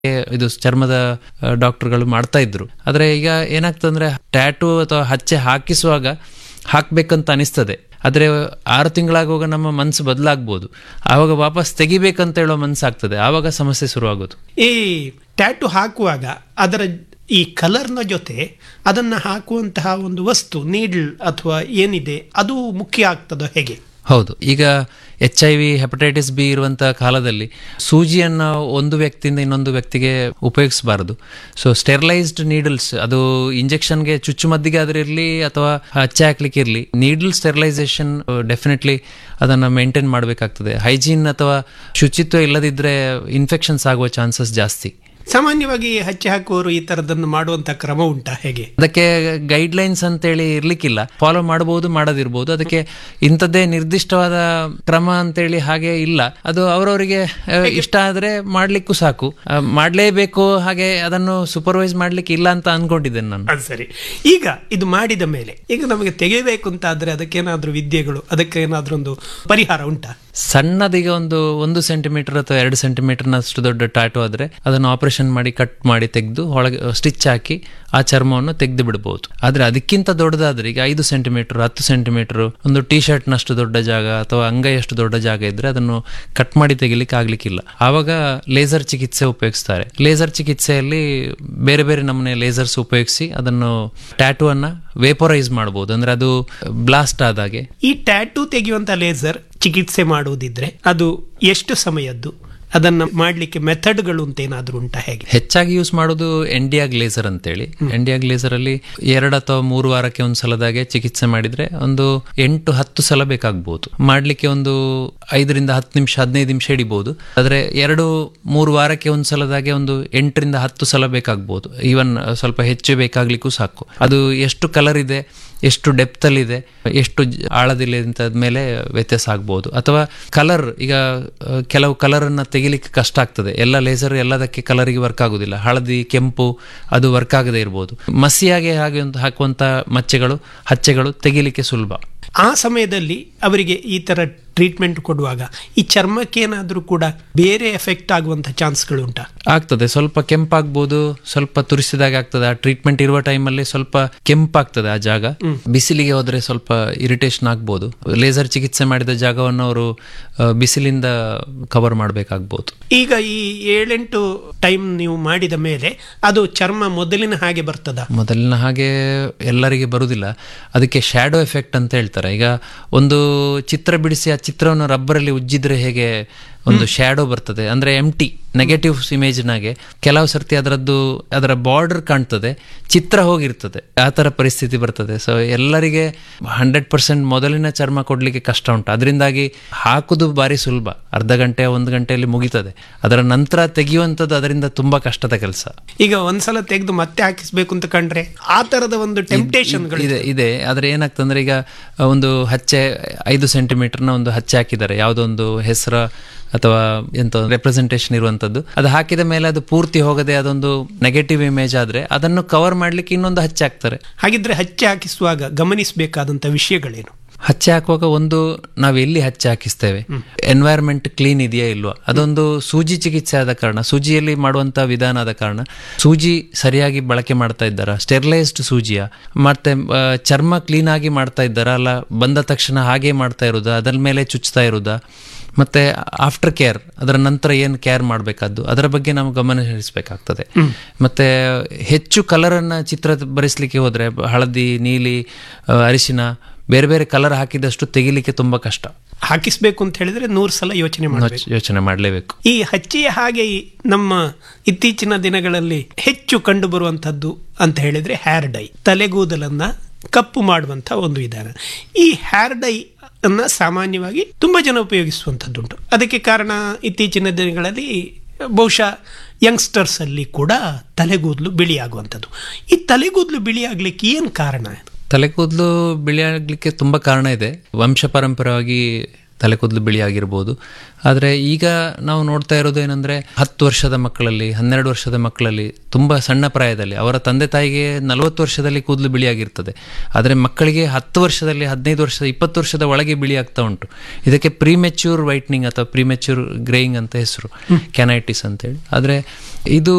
ಇದು ಚರ್ಮದ ಡಾಕ್ಟರ್ಗಳು ಮಾಡ್ತಾ ಇದ್ರು ಆದ್ರೆ ಈಗ ಏನಾಗ್ತದಂದ್ರೆ ಟ್ಯಾಟೂ ಅಥವಾ ಹಚ್ಚೆ ಹಾಕಿಸುವಾಗ ಹಾಕ್ಬೇಕಂತ ಅನಿಸ್ತದೆ ಆದ್ರೆ ಆರು ತಿಂಗಳಾಗುವಾಗ ನಮ್ಮ ಮನಸ್ಸು ಬದಲಾಗ್ಬೋದು ಆವಾಗ ವಾಪಸ್ ತೆಗಿಬೇಕಂತ ಹೇಳೋ ಮನಸ್ಸಾಗ್ತದೆ ಆವಾಗ ಸಮಸ್ಯೆ ಶುರುವಾಗೋದು ಈ ಟ್ಯಾಟು ಹಾಕುವಾಗ ಅದರ ಈ ಕಲರ್ನ ಜೊತೆ ಅದನ್ನು ಹಾಕುವಂತಹ ಒಂದು ವಸ್ತು ನೀಡ್ಲ್ ಅಥವಾ ಏನಿದೆ ಅದು ಮುಖ್ಯ ಆಗ್ತದೋ ಹೇಗೆ ಹೌದು ಈಗ H I V hepatitis B ಇರುವಂತಹ ಕಾಲದಲ್ಲಿ ಸೂಜಿಯನ್ನು ಒಂದು ವ್ಯಕ್ತಿಯಿಂದ ಇನ್ನೊಂದು ವ್ಯಕ್ತಿಗೆ ಉಪಯೋಗಿಸಬಾರದು ಸೊ ಸ್ಟೆರಿಲೈಸ್ಡ್ ನೀಡಲ್ಸ್ ಅದು ಇಂಜೆಕ್ಷನ್ಗೆ ಚುಚ್ಚುಮದ್ದಿಗೆ ಆದ್ರೆ ಇರಲಿ ಅಥವಾ ಹಚ್ಚೆ ಹಾಕ್ಲಿಕ್ಕೆ ಇರಲಿ ನೀಡಲ್ ಸ್ಟೆರಿಲೈಸೇಷನ್ ಡೆಫಿನೆಟ್ಲಿ ಅದನ್ನು ಮೇಂಟೈನ್ ಮಾಡಬೇಕಾಗ್ತದೆ ಹೈಜೀನ್ ಅಥವಾ ಶುಚಿತ್ವ ಇಲ್ಲದಿದ್ದರೆ ಇನ್ಫೆಕ್ಷನ್ಸ್ ಆಗುವ ಚಾನ್ಸಸ್ ಜಾಸ್ತಿ ಸಾಮಾನ್ಯವಾಗಿ ಹಚ್ಚೆ ಹಾಕುವವರು ಈ ತರದನ್ನು ಮಾಡುವಂತ ಕ್ರಮ ಉಂಟಾ ಹೇಗೆ ಅದಕ್ಕೆ ಗೈಡ್ ಲೈನ್ಸ್ ಅಂತೇಳಿ ಇರ್ಲಿಕ್ಕಿಲ್ಲ ಫಾಲೋ ಮಾಡಬಹುದು ಮಾಡದಿರ್ಬೋದು ಅದಕ್ಕೆ ಇಂಥದ್ದೇ ನಿರ್ದಿಷ್ಟವಾದ ಕ್ರಮ ಅಂತೇಳಿ ಹಾಗೆ ಇಲ್ಲ ಅದು ಅವರವರಿಗೆ ಇಷ್ಟ ಆದ್ರೆ ಮಾಡ್ಲಿಕ್ಕೂ ಸಾಕು ಆ, ಮಾಡ್ಲೇಬೇಕು ಹಾಗೆ ಅದನ್ನು ಸೂಪರ್ವೈಸ್ ಮಾಡ್ಲಿಕ್ಕೆ ಇಲ್ಲ ಅಂತ ಅನ್ಕೊಂಡಿದ್ದೇನೆ ನಾನು ಅದು ಸರಿ ಈಗ ಇದು ಮಾಡಿದ ಮೇಲೆ ಈಗ ನಮಗೆ ತೆಗೆಯಬೇಕು ಅಂತ ಆದ್ರೆ ಅದಕ್ಕೇನಾದ್ರೂ ವಿದ್ಯೆಗಳು ಅದಕ್ಕೆ ಏನಾದ್ರೂ ಒಂದು ಪರಿಹಾರ ಉಂಟಾ ಸಣ್ಣದೀಗ ಒಂದು ಒಂದು ಸೆಂಟಿಮೀಟರ್ ಅಥವಾ ಎರಡು ಸೆಂಟಿಮೀಟರ್ನಷ್ಟು ದೊಡ್ಡ ಟ್ಯಾಟು ಆದ್ರೆ ಅದನ್ನು ಆಪರೇಷನ್ ಮಾಡಿ ಕಟ್ ಮಾಡಿ ತೆಗೆದು ಒಳಗೆ ಸ್ಟಿಚ್ ಹಾಕಿ ಆ ಚರ್ಮವನ್ನು ತೆಗೆದು ಬಿಡಬಹುದು ಆದ್ರೆ ಅದಕ್ಕಿಂತ ದೊಡ್ಡದಾದ್ರೆ ಈಗ ಐದು ಸೆಂಟಿಮೀಟರ್ ಹತ್ತು ಸೆಂಟಿಮೀಟರ್ ಒಂದು ಟಿ ಶರ್ಟ್ನಷ್ಟು ದೊಡ್ಡ ಜಾಗ ಅಥವಾ ಅಂಗೈಯಷ್ಟು ದೊಡ್ಡ ಜಾಗ ಇದ್ರೆ ಅದನ್ನು ಕಟ್ ಮಾಡಿ ತೆಗಿಲಿಕ್ಕೆ ಆಗ್ಲಿಕ್ಕಿಲ್ಲ ಆವಾಗ ಲೇಸರ್ ಚಿಕಿತ್ಸೆ ಉಪಯೋಗಿಸ್ತಾರೆ ಲೇಸರ್ ಚಿಕಿತ್ಸೆಯಲ್ಲಿ ಬೇರೆ ಬೇರೆ ನಮೂನೆ ಲೇಸರ್ಸ್ ಉಪಯೋಗಿಸಿ ಅದನ್ನು ಟ್ಯಾಟೂ ಅನ್ನ ವೇಪರೈಸ್ ಮಾಡಬಹುದು ಅಂದ್ರೆ ಅದು ಬ್ಲಾಸ್ಟ್ ಆದಾಗೆ ಈ ಟ್ಯಾಟೂ ತೆಗೆಯುವಂತ ಲೇಸರ್ ಚಿಕಿತ್ಸೆ ಮಾಡುವುದಿದ್ರೆ ಅದು ಎಷ್ಟು ಸಮಯದ್ದು ಅದನ್ನ ಮಾಡ್ಲಿಕ್ಕೆ ಮೆಥಡ್ಗಳು ಅಂತ ಏನಾದ್ರೂ ಉಂಟಾ ಹೇಗೆ ಹೆಚ್ಚಾಗಿ ಯೂಸ್ ಮಾಡೋದು ಎಂಡಿಯಾ ಗ್ಲೇಸರ್ ಅಂತೇಳಿ ಎಂಡಿಯಾ ಗ್ಲೇಸರ್ ಅಲ್ಲಿ ಎರಡು ಅಥವಾ ಮೂರು ವಾರಕ್ಕೆ ಒಂದು ಸಲದಾಗೆ ಚಿಕಿತ್ಸೆ ಮಾಡಿದ್ರೆ ಒಂದು ಎಂಟು ಹತ್ತು ಸಲ ಬೇಕಾಗ್ಬೋದು ಮಾಡ್ಲಿಕ್ಕೆ ಒಂದು ಐದರಿಂದ ಹತ್ತು ನಿಮಿಷ ಹದಿನೈದು ನಿಮಿಷ ಹಿಡಿಬಹುದು ಆದ್ರೆ ಎರಡು ಮೂರು ವಾರಕ್ಕೆ ಒಂದು ಸಲದಾಗೆ ಒಂದು ಎಂಟರಿಂದ ಹತ್ತು ಸಲ ಬೇಕಾಗ್ಬೋದು ಈವನ್ ಸ್ವಲ್ಪ ಹೆಚ್ಚು ಬೇಕಾಗ್ಲಿಕ್ಕೂ ಸಾಕು ಅದು ಎಷ್ಟು ಕಲರ್ ಇದೆ ಎಷ್ಟು ಡೆಪ್ತ್ ಅಲ್ಲಿ ಇದೆ ಎಷ್ಟು ಜ- ಆಳದಿಲ್ಲ ಅಂತ ಮೇಲೆ ವ್ಯತ್ಯಾಸ ಆಗ್ಬೋದು ಅಥವಾ ಕಲರ್ ಈಗ ಆ, ಕೆಲವು ಕಲರ್ ಅನ್ನ ತೆಗಿಲಿಕ್ಕೆ ಕಷ್ಟ ಆಗ್ತದೆ ಎಲ್ಲ ಲೇಸರ್ ಎಲ್ಲದಕ್ಕೆ ಕಲರಿಗೆ ವರ್ಕ್ ಆಗುದಿಲ್ಲ ಹಳದಿ ಕೆಂಪು ಅದು ವರ್ಕ್ ಆಗದೆ ಇರ್ಬೋದು ಮಸಿಯಾಗೆ ಹಾಗೆ ಒಂದು ಹಾಕುವಂತ ಮಚ್ಚೆಗಳು ಹಚ್ಚೆಗಳು ತೆಗಿಲಿಕ್ಕೆ ಸುಲಭ ಆ ಸಮಯದಲ್ಲಿ ಅವರಿಗೆ ಈ ತರ ಟ್ರೀಟ್ಮೆಂಟ್ ಕೊಡುವಾಗ ಈ ಚರ್ಮಕ್ಕೆ ಏನಾದ್ರೂ ಕೂಡ ಬೇರೆ ಎಫೆಕ್ಟ್ ಆಗುವಂತ ಚಾನ್ಸ್ಗಳು ಉಂಟಾ ಆಗ್ತದೆ ಸ್ವಲ್ಪ ಕೆಂಪಾಗ್ಬೋದು ಸ್ವಲ್ಪ ತುರಿಸಿದಾಗ ಆಗ್ತದೆ ಆ ಟ್ರೀಟ್ಮೆಂಟ್ ಇರುವ ಟೈಮಲ್ಲಿ ಸ್ವಲ್ಪ ಕೆಂಪಾಗ್ತದೆ ಆ ಜಾಗ ಬಿಸಿಲಿಗೆ ಹೋದ್ರೆ ಸ್ವಲ್ಪ ಇರಿಟೇಷನ್ ಆಗ್ಬೋದು ಲೇಸರ್ ಚಿಕಿತ್ಸೆ ಮಾಡಿದ ಜಾಗವನ್ನು ಅವರು ಆ, ಬಿಸಿಲಿಂದ ಕವರ್ ಮಾಡಬೇಕಾಗ್ಬೋದು ಈಗ ಈ ಏಳೆಂಟು ಟೈಮ್ ನೀವು ಮಾಡಿದ ಮೇಲೆ ಅದು ಚರ್ಮ ಮೊದಲಿನ ಹಾಗೆ ಬರ್ತದ ಮೊದಲಿನ ಹಾಗೆ ಎಲ್ಲರಿಗೆ ಬರುವುದಿಲ್ಲ ಅದಕ್ಕೆ ಶ್ಯಾಡೋ ಎಫೆಕ್ಟ್ ಅಂತ ಹೇಳ್ತಾರೆ ಈಗ ಒಂದು ಚಿತ್ರ ಬಿಡಿಸಿ ಆ ಚಿತ್ರವನ್ನು ರಬ್ಬರಲ್ಲಿ ಉಜ್ಜಿದ್ರೆ ಹೇಗೆ ಒಂದು ಶ್ಯಾಡೋ ಬರ್ತದೆ ಅಂದ್ರೆ ಎಂಟಿ ನೆಗೆಟಿವ್ ಇಮೇಜ್ನಾಗೆ ಕೆಲವು ಸರ್ತಿ ಅದರದ್ದು ಅದರ ಬಾರ್ಡರ್ ಕಾಣ್ತದೆ ಚಿತ್ರ ಹೋಗಿರ್ತದೆ ಆ ಥರ ಪರಿಸ್ಥಿತಿ ಬರ್ತದೆ ಸೊ ಎಲ್ಲರಿಗೆ ಹಂಡ್ರೆಡ್ ಪರ್ಸೆಂಟ್ ಮೊದಲಿನ ಚರ್ಮ ಕೊಡ್ಲಿಕ್ಕೆ ಕಷ್ಟ ಉಂಟು ಅದರಿಂದಾಗಿ ಹಾಕುದು ಬಾರಿ ಸುಲಭ ಅರ್ಧ ಗಂಟೆ ಒಂದು ಗಂಟೆಯಲ್ಲಿ ಮುಗಿತದೆ ಅದರ ನಂತರ ತೆಗೆಯುವಂಥದ್ದು ಅದರಿಂದ ತುಂಬಾ ಕಷ್ಟದ ಕೆಲಸ ಈಗ ಒಂದ್ಸಲ ತೆಗೆದು ಮತ್ತೆ ಹಾಕಿಸ್ಬೇಕು ಅಂತ ಕಂಡ್ರೆ ಆ ತರದ ಒಂದು ಟೆಂಪ್ಟೇಷನ್ಗಳು ಇದೆ ಇದೆ ಆದ್ರೆ ಏನಾಗ್ತಂದ್ರೆ ಈಗ ಒಂದು ಹಚ್ಚೆ ಐದು ಸೆಂಟಿಮೀಟರ್ನ ಒಂದು ಹಚ್ಚೆ ಹಾಕಿದ್ದಾರೆ ಯಾವುದೋ ಒಂದು ಹೆಸರ ಅಥವಾ ಎಂತ ರೆಪ್ರೆಸೆಂಟೇಷನ್ ಇರುವಂತದ್ದು ಅದು ಹಾಕಿದ ಮೇಲೆ ಅದು ಪೂರ್ತಿ ಹೋಗದೆ ಅದೊಂದು ನೆಗೆಟಿವ್ ಇಮೇಜ್ ಆದ್ರೆ ಅದನ್ನು ಕವರ್ ಮಾಡ್ಲಿಕ್ಕೆ ಇನ್ನೊಂದು ಹಚ್ಚೆ ಹಾಕ್ತಾರೆ ಹಾಗಿದ್ರೆ ಹಚ್ಚೆ ಹಾಕಿಸುವಾಗ ಗಮನಿಸಬೇಕಾದಂತ ವಿಷಯಗಳೇನು ಹಚ್ಚೆ ಹಾಕುವಾಗ ಒಂದು ನಾವು ಎಲ್ಲಿ ಹಚ್ಚೆ ಹಾಕಿಸ್ತೇವೆ ಎನ್ವೈರ್ಮೆಂಟ್ ಕ್ಲೀನ್ ಇದೆಯಾ ಇಲ್ವಾ ಅದೊಂದು ಸೂಜಿ ಚಿಕಿತ್ಸೆ ಆದ ಕಾರಣ ಸೂಜಿಯಲ್ಲಿ ಮಾಡುವಂತ ವಿಧಾನ ಆದ ಕಾರಣ ಸೂಜಿ ಸರಿಯಾಗಿ ಬಳಕೆ ಮಾಡ್ತಾ ಇದ್ದಾರಾ ಸ್ಟೆರಿಲೈಸ್ಡ್ ಸೂಜಿಯ ಮತ್ತೆ ಆ, ಚರ್ಮ ಕ್ಲೀನ್ ಆಗಿ ಮಾಡ್ತಾ ಇದ್ದಾರಾ ಅಲ್ಲ ಬಂದ ತಕ್ಷಣ ಹಾಗೆ ಮಾಡ್ತಾ ಇರೋದಾ ಅದರ ಮೇಲೆ ಚುಚ್ತಾ ಇರೋದಾ ಮತ್ತೆ ಆಫ್ಟರ್ ಕೇರ್ ಅದರ ನಂತರ ಏನು ಕೇರ್ ಮಾಡಬೇಕಾದ್ದು ಅದರ ಬಗ್ಗೆ ನಾವು ಗಮನ ಹರಿಸಬೇಕಾಗ್ತದೆ ಮತ್ತೆ ಹೆಚ್ಚು ಕಲರ್ ಅನ್ನ ಚಿತ್ರ ಬರೆಸ್ಲಿಕ್ಕೆ ಹೋದ್ರೆ ಹಳದಿ ನೀಲಿ ಆ, ಅರಿಶಿನ ಬೇರೆ ಬೇರೆ ಕಲರ್ ಹಾಕಿದಷ್ಟು ತೆಗಿಲಿಕ್ಕೆ ತುಂಬಾ ಕಷ್ಟ ಹಾಕಿಸ್ಬೇಕು ಅಂತ ಹೇಳಿದ್ರೆ ನೂರು ಸಲ ಯೋಚನೆ ಮಾಡಬೇಕು ಯೋಚನೆ ಮಾಡಲೇಬೇಕು ಈ ಹಚ್ಚೆಯ ಹಾಗೆ ಈ ನಮ್ಮ ಇತ್ತೀಚಿನ ದಿನಗಳಲ್ಲಿ ಹೆಚ್ಚು ಕಂಡು ಬರುವಂತದ್ದು ಅಂತ ಹೇಳಿದ್ರೆ ಹೇರ್ ಡೈ ತಲೆಗೂದಲನ್ನ ಕಪ್ಪು ಮಾಡುವಂತ ಒಂದು ವಿಧಾನ ಈ ಹೇರ್ ಡೈ ಅನ್ನ ಸಾಮಾನ್ಯವಾಗಿ ತುಂಬಾ ಜನ ಉಪಯೋಗಿಸುವಂಥದ್ದುಂಟು ಅದಕ್ಕೆ ಕಾರಣ ಇತ್ತೀಚಿನ ದಿನಗಳಲ್ಲಿ ಬಹುಶಃ ಯಂಗ್ಸ್ಟರ್ಸ್ ಅಲ್ಲಿ ಕೂಡ ತಲೆಗೂದಲು ಬಿಳಿಯಾಗುವಂಥದ್ದು ಈ ತಲೆಗೂದಲು ಬಿಳಿಯಾಗ್ಲಿಕ್ಕೆ ಏನು ಕಾರಣ ತಲೆಕೂದಲು ಬಿಳಿ ಆಗ್ಲಿಕ್ಕೆ ತುಂಬಾ ಕಾರಣ ಇದೆ ವಂಶ ಪಾರಂಪರ್ಯವಾಗಿ ತಲೆ ಕೂದಲು ಬಿಳಿ ಆಗಿರ್ಬೋದು ಆದರೆ ಈಗ ನಾವು ನೋಡ್ತಾ ಇರೋದು ಏನಂದ್ರೆ ಹತ್ತು ವರ್ಷದ ಮಕ್ಕಳಲ್ಲಿ ಹನ್ನೆರಡು ವರ್ಷದ ಮಕ್ಕಳಲ್ಲಿ ತುಂಬ ಸಣ್ಣ ಪ್ರಾಯದಲ್ಲಿ ಅವರ ತಂದೆ ತಾಯಿಗೆ ನಲವತ್ತು ವರ್ಷದಲ್ಲಿ ಕೂದಲು ಬಿಳಿಯಾಗಿರ್ತದೆ ಆದರೆ ಮಕ್ಕಳಿಗೆ ಹತ್ತು ವರ್ಷದಲ್ಲಿ ಹದಿನೈದು ವರ್ಷದ ಇಪ್ಪತ್ತು ವರ್ಷದ ಒಳಗೆ ಬಿಳಿ ಆಗ್ತಾ ಉಂಟು ಇದಕ್ಕೆ ಪ್ರಿಮೆಚ್ಯೂರ್ ವೈಟ್ನಿಂಗ್ ಅಥವಾ ಪ್ರಿಮೆಚ್ಯೂರ್ ಗ್ರೇಯಿಂಗ್ ಅಂತ ಹೆಸರು ಕ್ಯಾನೈಟಿಸ್ ಅಂತೇಳಿ ಆದರೆ ಇದು